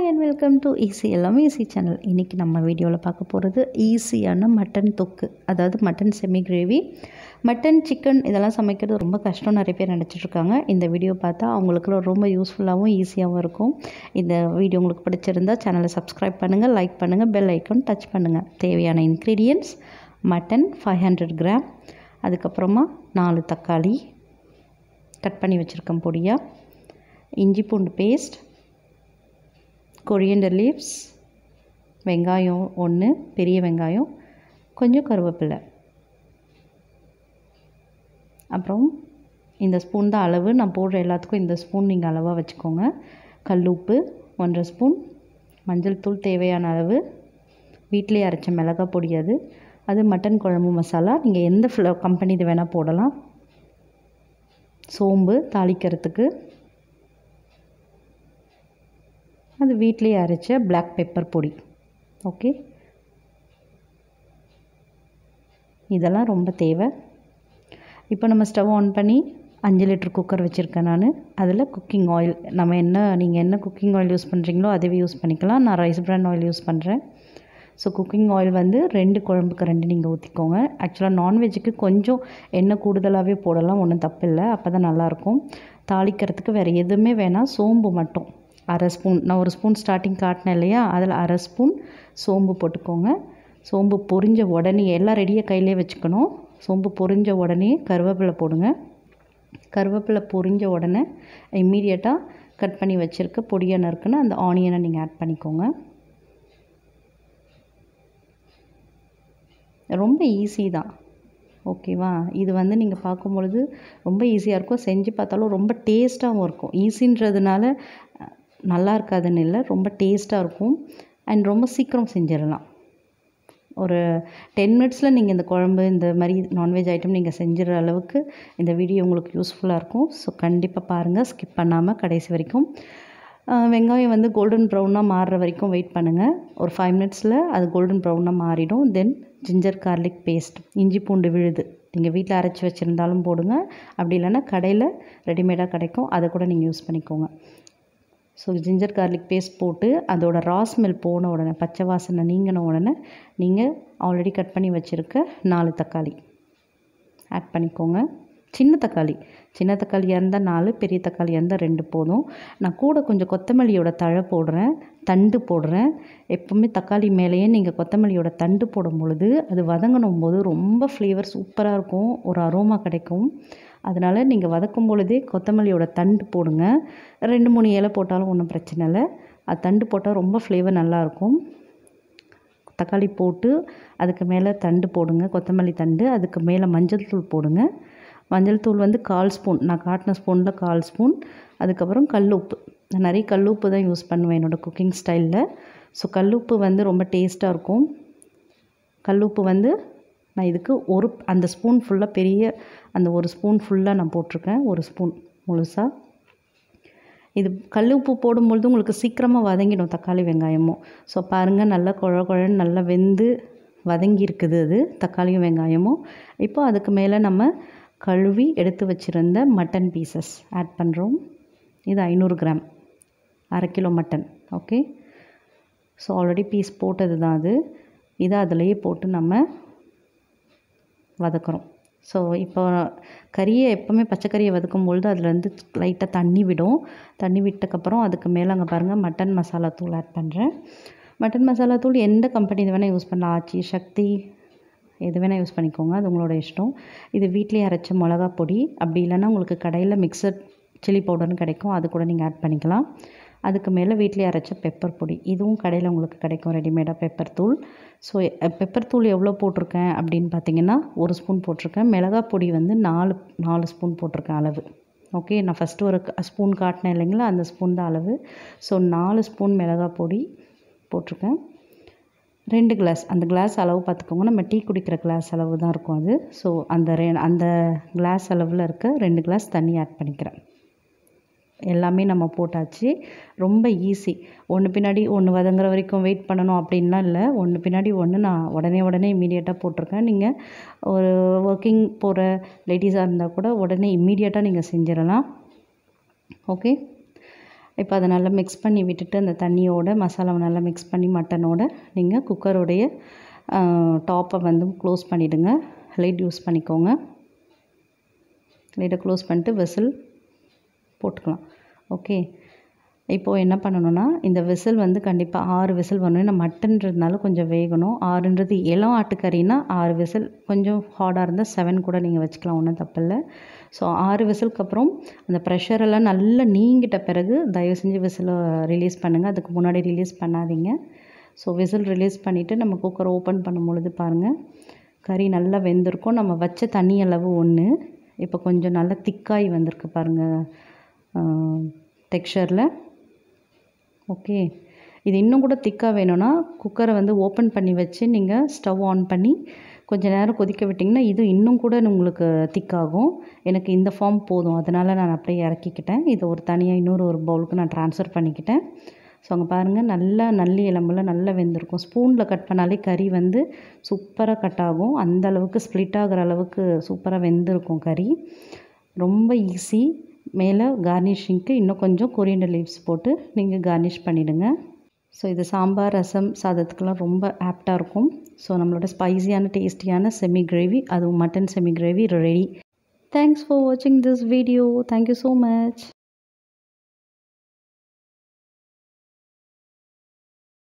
and welcome to easy எல்லாமே easy channel இன்றைக்கி நம்ம வீடியோவில் பார்க்க போகிறது ஈஸியான மட்டன் தொக்கு அதாவது mutton semi gravy mutton chicken இதெல்லாம் சமைக்கிறது ரொம்ப கஷ்டம் நிறைய பேர் நினச்சிட்ருக்காங்க இந்த வீடியோ பார்த்தா அவங்களுக்கு ரொம்ப யூஸ்ஃபுல்லாகவும் ஈஸியாகவும் இருக்கும் இந்த வீடியோ உங்களுக்கு பிடிச்சிருந்தா சேனலை சப்ஸ்கிரைப் பண்ணுங்கள் லைக் பண்ணுங்கள் பெல் ஐக்கான் டச் பண்ணுங்கள் தேவையான ingredients mutton five hundred gram அதுக்கப்புறமா நாலு தக்காளி கட் பண்ணி வச்சுருக்கேன் பொடியாக இஞ்சி பூண்டு பேஸ்ட் கொரியண்டர் லீவ்ஸ் வெங்காயம் ஒன்று பெரிய வெங்காயம் கொஞ்சம் கருவேப்பிலை அப்புறம் இந்த ஸ்பூன் தான் அளவு நான் போடுற எல்லாத்துக்கும் இந்த ஸ்பூன் நீங்கள் அளவாக வச்சுக்கோங்க கல் உப்பு ஒன்றரை ஸ்பூன் மஞ்சள் தூள் தேவையான அளவு வீட்டிலே அரைச்ச மிளகாய் பொடி அது அது மட்டன் குழம்பு மசாலா நீங்கள் எந்த ஃப்ள கம்பெனி இது வேணால் போடலாம் சோம்பு தாளிக்கிறதுக்கு அது வீட்டிலேயே அரைச்ச பிளாக் பெப்பர் பொடி ஓகே இதெல்லாம் ரொம்ப தேவை இப்போ நம்ம ஸ்டவ் ஆன் பண்ணி அஞ்சு லிட்டர் குக்கர் வச்சுருக்கேன் நான் அதில் குக்கிங் ஆயில் நம்ம என்ன நீங்கள் என்ன குக்கிங் ஆயில் யூஸ் பண்ணுறீங்களோ அதுவே யூஸ் பண்ணிக்கலாம் நான் ரைஸ் பிராண்ட் ஆயில் யூஸ் பண்ணுறேன் ஸோ குக்கிங் ஆயில் வந்து ரெண்டு குழம்புக்கு ரெண்டு நீங்கள் ஊற்றிக்கோங்க ஆக்சுவலாக நான்வெஜ்ஜுக்கு கொஞ்சம் எண்ணெய் கூடுதலாகவே போடலாம் ஒன்றும் தப்பில்லை அப்போ தான் நல்லாயிருக்கும் தாளிக்கிறதுக்கு வேறு எதுவுமே வேணாம் சோம்பு மட்டும் அரை ஸ்பூன் நான் ஒரு ஸ்பூன் ஸ்டார்டிங் காட்டினேன் இல்லையா அதில் அரை ஸ்பூன் சோம்பு போட்டுக்கோங்க சோம்பு பொரிஞ்ச உடனே எல்லாம் ரெடியாக கையிலே வச்சுக்கணும் சோம்பு பொரிஞ்ச உடனே கருவேப்பிலை போடுங்க கருவேப்பிலை பொரிஞ்ச உடனே இம்மீடியட்டாக கட் பண்ணி வச்சுருக்க பொடியாக நறுக்குன்னு அந்த ஆனியனை நீங்கள் ஆட் பண்ணிக்கோங்க ரொம்ப ஈஸி தான் ஓகேவா இது வந்து நீங்கள் பார்க்கும் பொழுது ரொம்ப ஈஸியாக இருக்கும் செஞ்சு பார்த்தாலும் ரொம்ப டேஸ்ட்டாகவும் இருக்கும் ஈஸின்றதுனால நல்லா இருக்காதுன்னு இல்லை ரொம்ப டேஸ்ட்டாக இருக்கும் அண்ட் ரொம்ப சீக்கிரம் செஞ்சிடலாம் ஒரு டென் மினிட்ஸில் நீங்கள் இந்த குழம்பு இந்த மாதிரி நான்வெஜ் ஐட்டம் நீங்கள் செஞ்சிடற அளவுக்கு இந்த வீடியோ உங்களுக்கு யூஸ்ஃபுல்லாக இருக்கும் ஸோ கண்டிப்பாக பாருங்கள் ஸ்கிப் பண்ணாமல் கடைசி வரைக்கும் வெங்காயம் வந்து கோல்டன் ப்ரௌனாக மாறுற வரைக்கும் வெயிட் பண்ணுங்கள் ஒரு ஃபைவ் மினிட்ஸில் அது கோல்டன் ப்ரௌனாக மாறிடும் தென் ஜிஞ்சர் கார்லிக் பேஸ்ட் இஞ்சி பூண்டு விழுது நீங்கள் வீட்டில் அரைச்சி வச்சுருந்தாலும் போடுங்க அப்படி இல்லைன்னா கடையில் ரெடிமேடாக கிடைக்கும் அதை கூட நீங்கள் யூஸ் பண்ணிக்கோங்க ஸோ ஜிஞ்சர் கார்லிக் பேஸ்ட் போட்டு அதோட ரா ஸ்மெல் போன உடனே பச்சை வாசனை நீங்கின உடனே நீங்கள் ஆல்ரெடி கட் பண்ணி வச்சுருக்க நாலு தக்காளி ஆட் பண்ணிக்கோங்க சின்ன தக்காளி சின்ன தக்காளியாக இருந்தால் நாலு பெரிய தக்காளியாக இருந்தால் ரெண்டு போதும் நான் கூட கொஞ்சம் கொத்தமல்லியோட தழை போடுறேன் தண்டு போடுறேன் எப்போவுமே தக்காளி மேலேயே நீங்கள் கொத்தமல்லியோட தண்டு போடும் பொழுது அது வதங்கணும் போது ரொம்ப ஃப்ளேவர் சூப்பராக இருக்கும் ஒரு அரோமா கிடைக்கும் அதனால் நீங்கள் வதக்கும் பொழுதே கொத்தமல்லியோட தண்டு போடுங்க ரெண்டு மூணு இலை போட்டாலும் ஒன்றும் பிரச்சனை இல்லை அது தண்டு போட்டால் ரொம்ப ஃப்ளேவர் நல்லாயிருக்கும் தக்காளி போட்டு அதுக்கு மேலே தண்டு போடுங்க கொத்தமல்லி தண்டு அதுக்கு மேலே மஞ்சள் தூள் போடுங்க மஞ்சள் தூள் வந்து கால் ஸ்பூன் நான் காட்டின ஸ்பூனில் கால் ஸ்பூன் அதுக்கப்புறம் கல் உப்பு நான் நிறைய கல் உப்பு தான் யூஸ் பண்ணுவேன் என்னோடய குக்கிங் ஸ்டைலில் ஸோ கல் உப்பு வந்து ரொம்ப டேஸ்ட்டாக இருக்கும் கல் உப்பு வந்து நான் இதுக்கு ஒரு அந்த ஸ்பூன் ஃபுல்லாக பெரிய அந்த ஒரு ஸ்பூன் ஃபுல்லாக நான் போட்டிருக்கேன் ஒரு ஸ்பூன் முழுசாக இது கல் உப்பு போடும்பொழுது உங்களுக்கு சீக்கிரமாக வதங்கிடும் தக்காளி வெங்காயமும் ஸோ பாருங்கள் நல்லா குழ குழன்னு நல்லா வெந்து வதங்கி இருக்குது அது தக்காளியும் வெங்காயமும் இப்போ அதுக்கு மேலே நம்ம கழுவி எடுத்து வச்சுருந்த மட்டன் பீசஸ் ஆட் பண்ணுறோம் இது ஐநூறு கிராம் அரை kilo mutton okay so already piece போட்டது தான் அது இதை அதிலையே போட்டு நம்ம வதக்குறோம் ஸோ இப்போ கறியை எப்போவுமே பச்சைக்கறியை வதக்கும் பொழுது அதில் வந்து லைட்டாக தண்ணி விடும் தண்ணி விட்டக்கப்புறம் அதுக்கு மேலே அங்கே பாருங்கள் மட்டன் மசாலா தூள் ஆட் பண்ணுறேன் மட்டன் மசாலா தூள் எந்த கம்பெனி இது வேணால் யூஸ் பண்ணலாம் ஆச்சி சக்தி எது வேணால் யூஸ் பண்ணிக்கோங்க அது உங்களோட இஷ்டம் இது வீட்லேயே அரைச்ச மிளகா பொடி அப்படி இல்லைன்னா உங்களுக்கு கடையில் மிக்சட் சில்லி பவுடர்னு கிடைக்கும் அது கூட நீங்கள் ஆட் பண்ணிக்கலாம் அதுக்கு மேலே வீட்லேயே அரைச்ச பெப்பர் பொடி இதுவும் கடையில் உங்களுக்கு கிடைக்கும் ரெடிமேடாக பெப்பர் தூள் ஸோ பெப்பர் தூள் எவ்வளோ போட்டிருக்கேன் அப்படின்னு பார்த்தீங்கன்னா ஒரு ஸ்பூன் போட்டிருக்கேன் மிளகா பொடி வந்து நாலு நாலு ஸ்பூன் போட்டிருக்கேன் அளவு ஓகே நான் ஃபஸ்ட்டு ஒரு ஸ்பூன் காட்டினேன் இல்லைங்களா அந்த ஸ்பூன் தான் அளவு ஸோ நாலு ஸ்பூன் மிளகா பொடி போட்டிருக்கேன் ரெண்டு கிளாஸ் அந்த கிளாஸ் அளவு பார்த்துக்கோங்க நம்ம டீ குடிக்கிற கிளாஸ் அளவு தான் இருக்கும் அது ஸோ அந்த ரெ அந்த கிளாஸ் அளவில் இருக்க ரெண்டு கிளாஸ் தண்ணி ஆட் பண்ணிக்கிறேன் எல்லாமே நம்ம போட்டாச்சு ரொம்ப ஈஸி ஒன்று பின்னாடி ஒன்று வதங்குற வரைக்கும் வெயிட் பண்ணணும் அப்படின்லாம் இல்லை ஒன்று பின்னாடி ஒன்று நான் உடனே உடனே இமீடியட்டாக போட்டிருக்கேன் நீங்கள் ஒரு ஒர்க்கிங் போகிற லேடிஸாக இருந்தால் கூட உடனே இம்மீடியட்டாக நீங்கள் செஞ்சிடலாம் ஓகே இப்போ அதை நல்லா மிக்ஸ் பண்ணி விட்டுட்டு அந்த தண்ணியோட மசாலாவை நல்லா மிக்ஸ் பண்ணி மட்டனோட நீங்கள் குக்கருடைய டாப்பை வந்து க்ளோஸ் பண்ணிவிடுங்க லைட் யூஸ் பண்ணிக்கோங்க லைட்டை க்ளோஸ் பண்ணிட்டு விசில் போட்டுக்கலாம் ஓகே இப்போது என்ன பண்ணணும்னா இந்த விசில் வந்து கண்டிப்பாக ஆறு விசில் வரணும் ஏன்னா மட்டன்றதுனால கொஞ்சம் வேகணும் ஆறுன்றது இளம் ஆட்டுக்கறினா ஆறு விசில் கொஞ்சம் ஹார்டாக இருந்தால் செவன் கூட நீங்கள் வச்சுக்கலாம் ஒன்றும் தப்பில்லை ஸோ ஆறு விசிலுக்கு அப்புறம் அந்த ப்ரெஷரெல்லாம் நல்லா நீங்கிட்ட பிறகு தயவு செஞ்சு விசிலை ரிலீஸ் பண்ணுங்கள் அதுக்கு முன்னாடி ரிலீஸ் பண்ணாதீங்க ஸோ விசில் ரிலீஸ் பண்ணிவிட்டு நம்ம குக்கர் ஓப்பன் பண்ணும் பொழுது பாருங்கள் கறி நல்லா வெந்திருக்கும் நம்ம வச்ச தண்ணி அளவு ஒன்று இப்போ கொஞ்சம் நல்லா திக்காய் வந்திருக்கு பாருங்கள் டெக்ஸ்சரில் ஓகே இது இன்னும் கூட திக்காக வேணும்னா குக்கரை வந்து ஓப்பன் பண்ணி வச்சு நீங்கள் ஸ்டவ் ஆன் பண்ணி கொஞ்சம் நேரம் கொதிக்க விட்டிங்கன்னா இது இன்னும் கூட உங்களுக்கு திக்காகும் எனக்கு இந்த ஃபார்ம் போதும் அதனால் நான் அப்படியே இறக்கிக்கிட்டேன் இதை ஒரு தனியாக இன்னொரு ஒரு பவுலுக்கு நான் ட்ரான்ஸ்ஃபர் பண்ணிக்கிட்டேன் ஸோ அங்கே பாருங்கள் நல்லா நல்லி எலும்புல நல்லா வெந்திருக்கும் ஸ்பூனில் கட் பண்ணாலே கறி வந்து சூப்பராக கட் ஆகும் அந்த அளவுக்கு ஸ்ப்ளிட் ஆகிற அளவுக்கு சூப்பராக வெந்திருக்கும் கறி ரொம்ப ஈஸி மேலே கார்னிஷிங்க்கு இன்னும் கொஞ்சம் கொரியண்டர் லீவ்ஸ் போட்டு நீங்கள் கார்னிஷ் பண்ணிவிடுங்க ஸோ இது சாம்பார் ரசம் சாதத்துக்கெலாம் ரொம்ப ஆப்டாக இருக்கும் ஸோ நம்மளோட ஸ்பைசியான டேஸ்டியான செமி கிரேவி அதுவும் mutton semi gravy ready thanks for வாட்சிங் this video thank you so much